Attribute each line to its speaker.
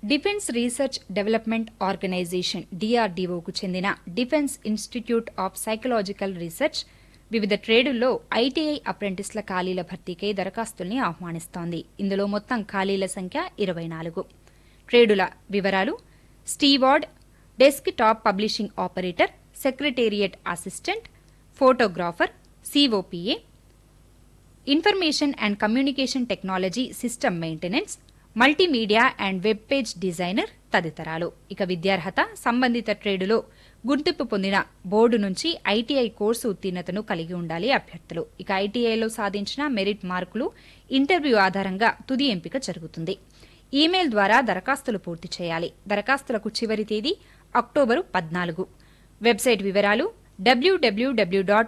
Speaker 1: defence research development organisation డిఆర్డీఓకు చెందిన defence institute of psychological research వివిధ ట్రేడుల్లో ఐటీఐ అప్రెంటిస్ల ఖాళీల భర్తీకై దరఖాస్తుల్ని ఆహ్వానిస్తోంది ఇందులో మొత్తం ఖాళీల సంఖ్య ఇరవై నాలుగు ట్రేడుల వివరాలు steward desktop publishing operator secretariat assistant photographer COPA information and communication technology system maintenance multimedia and web page designer తదితరాలు ఇక విద్యార్హత సంబంధిత ట్రేడులో గుర్తింపు పొందిన బోర్డు నుంచి ఐటీఐ కోర్సు ఉత్తీర్ణతను కలిగి ఉండాలి అభ్యర్థులు ఇక ఐటీఐలో సాధించిన మెరిట్ మార్కులు ఇంటర్వ్యూ ఆధారంగా తుది ఎంపిక జరుగుతుంది ఈమెయిల్ ద్వారా దరఖాస్తులు పూర్తి చేయాలి దరఖాస్తులకు చివరి తేదీ అక్టోబరు పద్నాలుగు వెబ్సైట్ వివరాలు డబ్ల్యూడబ్ల్యూడబ్ల్యూ డాట్